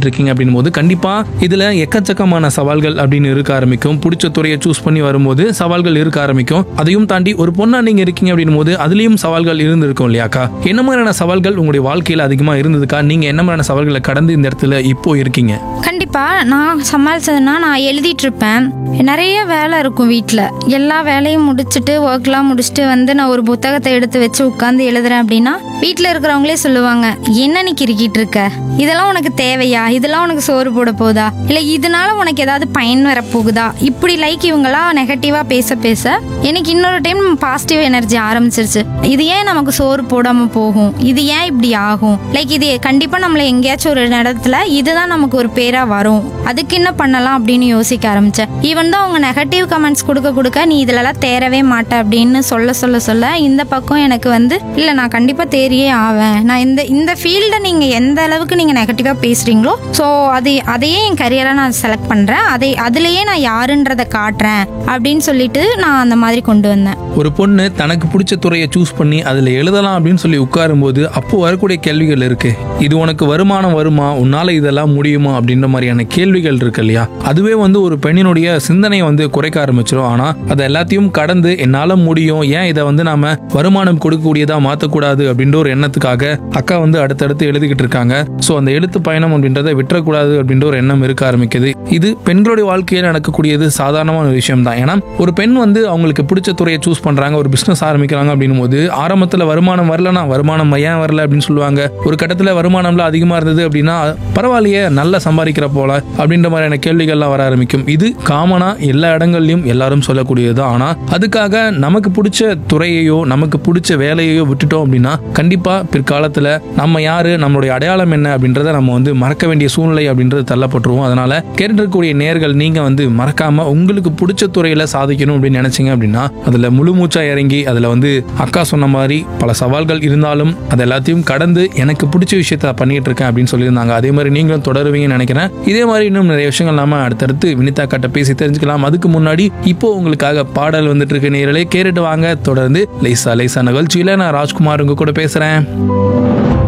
படிச்சுட்டு இருக்கீங்க அப்படின் போது கண்டிப்பா இதுல எக்கச்சக்கமான சவால்கள் அப்படின்னு இருக்க ஆரம்பிக்கும் பிடிச்ச துறையை சூஸ் பண்ணி வரும்போது சவால்கள் இருக்க ஆரம்பிக்கும் அதையும் தாண்டி ஒரு பொண்ணா நீங்க இருக்கீங்க அப்படின் போது அதுலயும் சவால்கள் இருந்திருக்கும் இல்லையாக்கா என்ன மாதிரியான சவால்கள் உங்களுடைய வாழ்க்கையில அதிகமா இருந்ததுக்கா நீங்க என்ன மாதிரியான சவால்களை கடந்து இந்த இடத்துல இப்போ இருக்கீங்க கண்டிப்பா நான் சமாளிச்சதுன்னா நான் எழுதிட்டு இருப்பேன் நிறைய வேலை இருக்கும் வீட்டில் எல்லா வேலையும் முடிச்சுட்டு ஒர்க்லாம் முடிச்சுட்டு வந்து நான் ஒரு புத்தகத்தை எடுத்து வச்சு உட்காந்து எழுதுறேன் அப்படின்னா வீட்டில் இருக்கிறவங்களே சொல்லுவாங்க என்ன நீ கிறுக்கிட்டு இருக்க இதெல்லாம் உனக்கு தேவையா இதெல்லாம் உனக்கு சோறு போட போதா இல்லை இதனால உனக்கு ஏதாவது பயன் வர போகுதா இப்படி லைக் இவங்களாம் நெகட்டிவாக பேச பேச எனக்கு இன்னொரு டைம் பாசிட்டிவ் எனர்ஜி ஆரம்பிச்சிருச்சு இது ஏன் நமக்கு சோறு போடாம போகும் இது ஏன் இப்படி ஆகும் லைக் இது கண்டிப்பா நம்மள எங்கேயாச்சும் ஒரு இடத்துல இதுதான் நமக்கு ஒரு பேரா வரும் அதுக்கு என்ன பண்ணலாம் அப்படின்னு யோசிக்க ஆரம்பிச்சேன் ஈவன் தான் அவங்க நெகட்டிவ் கமெண்ட்ஸ் கொடுக்க கொடுக்க நீ இதுலலாம் தேரவே மாட்ட அப்படின்னு சொல்ல சொல்ல சொல்ல இந்த பக்கம் எனக்கு வந்து இல்ல நான் கண்டிப்பா தேறியே ஆவேன் நான் இந்த இந்த ஃபீல்டை நீங்க எந்த அளவுக்கு நீங்க நெகட்டிவா பேசுறீங்களோ ஸோ அது அதையே என் கரியரா நான் செலக்ட் பண்றேன் அதை அதுலயே நான் யாருன்றதை காட்டுறேன் அப்படின்னு சொல்லிட்டு நான் அந்த மாதிரி கொண்டு வந்தேன் ஒரு பொண்ணு தனக்கு பிடிச்ச துறையை சூஸ் பண்ணி அதில் எழுதலாம் அப்படின்னு சொல்லி உட்காரும்போது அப்போ வரக்கூடிய கேள்விகள் இருக்கு இது உனக்கு வருமானம் வருமா உன்னால இதெல்லாம் முடியுமா அப்படின்ற மாதிரியான கேள்விகள் இருக்கு இல்லையா அதுவே வந்து ஒரு பெண்ணினுடைய சிந்தனையை வந்து குறைக்க ஆரம்பிச்சிடும் ஆனா அதை எல்லாத்தையும் கடந்து என்னால முடியும் ஏன் இதை வந்து நாம வருமானம் கொடுக்கக்கூடியதா மாத்தக்கூடாது அப்படின்ற ஒரு எண்ணத்துக்காக அக்கா வந்து அடுத்தடுத்து எழுதிக்கிட்டு இருக்காங்க ஸோ அந்த எழுத்து பயணம் அப்படின்றத விட்டுறக்கூடாது அப்படின்ற ஒரு எண்ணம் இருக்க ஆரம்பிக்குது இது பெண்களுடைய வாழ்க்கையில் நடக்கக்கூடியது சாதாரணமான ஒரு விஷயம் தான் ஏன்னா ஒரு பெண் வந்து அவங்களுக்கு பிடிச்ச துறையை சூஸ் பண்றாங்க ஒரு பிசினஸ் ஆரம்பிக்கிறாங்க அப்படின்னும் போது ஆரம்பத்தில் வருமானம் வரலனா வருமானம் ஏன் வரல அப்படின்னு சொல்லுவாங்க ஒரு கட்டத்தில் வருமானம்லாம் அதிகமாக இருந்தது அப்படின்னா பரவாயில்லையே நல்லா சம்பாதிக்கிற போல அப்படின்ற மாதிரியான கேள்விகள்லாம் வர ஆரம்பிக்கும் இது காமனா எல்லா இடங்கள்லையும் எல்லாரும் சொல்லக்கூடியது தான் ஆனால் அதுக்காக நமக்கு பிடிச்ச துறையையோ நமக்கு பிடிச்ச வேலையையோ விட்டுட்டோம் அப்படின்னா கண்டிப்பா பிற்காலத்தில் நம்ம யாரு நம்மளுடைய அடையாளம் என்ன அப்படின்றத நம்ம வந்து மறக்க வேண்டிய சூழ்நிலை அப்படின்றது தள்ளப்பட்டுருவோம் அதனால கேட்டுருக்கக்கூடிய நேர்கள் நீங்க வந்து மறக்காம உங்களுக்கு பிடிச்ச துறையில சாதிக்கணும் அப்படின்னு நினைச்சீங்க அப்படின்னா அதுல முழு மூச்சா இறங்கி அதுல வந்து அக்கா சொன்ன மாதிரி பல சவால்கள் இருந்தாலும் அது எல்லாத்தையும் கடந்து எனக்கு பிடிச்ச விஷயத்த பண்ணிட்டு இருக்கேன் அப்படின்னு சொல்லியிருந்தாங்க அதே மாதிரி நீங்களும் தொடருவீங்கன்னு நினைக்கிறேன் இதே மாதிரி இன்னும் நிறைய விஷயங்கள் நாம அடுத்தடுத்து வினிதா கிட்ட பேசி தெரிஞ்சுக்கலாம் அதுக்கு முன்னாடி இப்போ உங்களுக்காக பாடல் வந்துட்டு இருக்க நேரலே கேட்டுட்டு வாங்க தொடர்ந்து லைசா லைசா நிகழ்ச்சியில நான் ராஜ்குமார் உங்க கூட பேசுறேன்